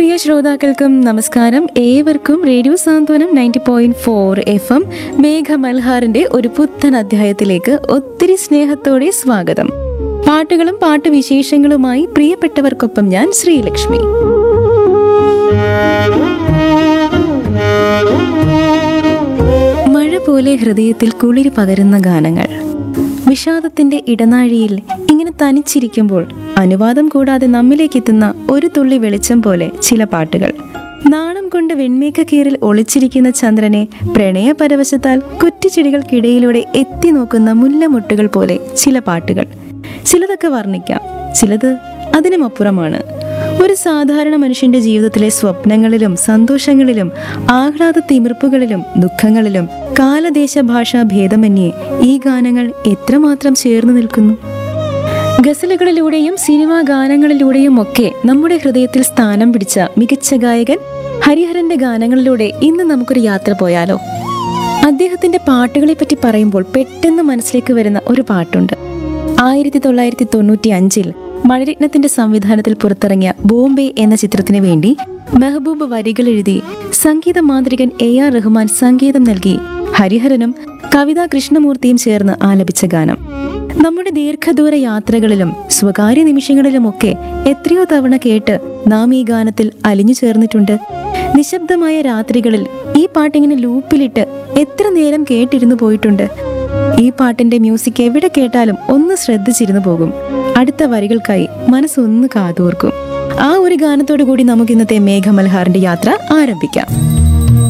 പ്രിയ ശ്രോതാക്കൾക്കും നമസ്കാരം ഏവർക്കും radio Santhwanam ninety point four F M മേഘമൽഹാറിന്റെ ഒരു പുത്തൻ അധ്യായത്തിലേക്ക് ഒത്തിരി സ്നേഹത്തോടെ സ്വാഗതം പാട്ടുകളും പാട്ടുവിശേഷങ്ങളുമായി പ്രിയപ്പെട്ടവർക്കൊപ്പം ഞാൻ ശ്രീലക്ഷ്മി മഴ പോലെ ഹൃദയത്തിൽ കുളിര് പകരുന്ന ഗാനങ്ങൾ വിഷാദത്തിന്റെ ഇടനാഴിയിൽ ഇങ്ങനെ തനിച്ചിരിക്കുമ്പോൾ അനുവാദം കൂടാതെ നമ്മിലേക്ക് എത്തുന്ന ഒരു തുള്ളി വെളിച്ചം പോലെ ചില പാട്ടുകൾ നാണം കൊണ്ട് വെൺമേഘ കീറിൽ ഒളിച്ചിരിക്കുന്ന ചന്ദ്രനെ പ്രണയപരവശത്താൽ കുറ്റിച്ചെടികൾക്കിടയിലൂടെ എത്തി നോക്കുന്ന മുല്ലമുട്ടുകൾ പോലെ ചില പാട്ടുകൾ ചിലതൊക്കെ വർണ്ണിക്കാം ചിലത് അതിനുമപ്പുറമാണ് ഒരു സാധാരണ മനുഷ്യന്റെ ജീവിതത്തിലെ സ്വപ്നങ്ങളിലും സന്തോഷങ്ങളിലും ആഹ്ലാദ തിമിർപ്പുകളിലും ദുഃഖങ്ങളിലും കാലദേശ ഭാഷാ ഭേദമന്യേ ഈ ഗാനങ്ങൾ എത്രമാത്രം ചേർന്ന് നിൽക്കുന്നു ഗസലുകളിലൂടെയും സിനിമാ ഗാനങ്ങളിലൂടെയും ഒക്കെ നമ്മുടെ ഹൃദയത്തിൽ സ്ഥാനം പിടിച്ച മികച്ച ഗായകൻ ഹരിഹരന്റെ ഗാനങ്ങളിലൂടെ ഇന്ന് നമുക്കൊരു യാത്ര പോയാലോ അദ്ദേഹത്തിന്റെ പാട്ടുകളെ പറ്റി പറയുമ്പോൾ പെട്ടെന്ന് മനസ്സിലേക്ക് വരുന്ന ഒരു പാട്ടുണ്ട് ആയിരത്തി തൊള്ളായിരത്തി തൊണ്ണൂറ്റി അഞ്ചിൽ മണിരത്നത്തിന്റെ സംവിധാനത്തിൽ പുറത്തിറങ്ങിയ ബോംബെ എന്ന ചിത്രത്തിന് വേണ്ടി മെഹബൂബ് വരികൾ എഴുതി സംഗീത മാന്ത്രികൻ എ ആർ റഹ്മാൻ സംഗീതം നൽകി ഹരിഹരനും കവിതാ കൃഷ്ണമൂർത്തിയും ചേർന്ന് ആലപിച്ച ഗാനം നമ്മുടെ ദീർഘദൂര യാത്രകളിലും സ്വകാര്യ നിമിഷങ്ങളിലുമൊക്കെ എത്രയോ തവണ കേട്ട് നാം ഈ ഗാനത്തിൽ അലിഞ്ഞു ചേർന്നിട്ടുണ്ട് നിശബ്ദമായ രാത്രികളിൽ ഈ പാട്ടിങ്ങനെ ലൂപ്പിലിട്ട് എത്ര നേരം കേട്ടിരുന്നു പോയിട്ടുണ്ട് ഈ പാട്ടിന്റെ മ്യൂസിക് എവിടെ കേട്ടാലും ഒന്ന് ശ്രദ്ധിച്ചിരുന്നു പോകും അടുത്ത വരികൾക്കായി മനസ്സൊന്ന് കാതോർക്കും ആ ഒരു ഗാനത്തോടു കൂടി നമുക്ക് ഇന്നത്തെ മേഘമൽഹാറിന്റെ യാത്ര ആരംഭിക്കാം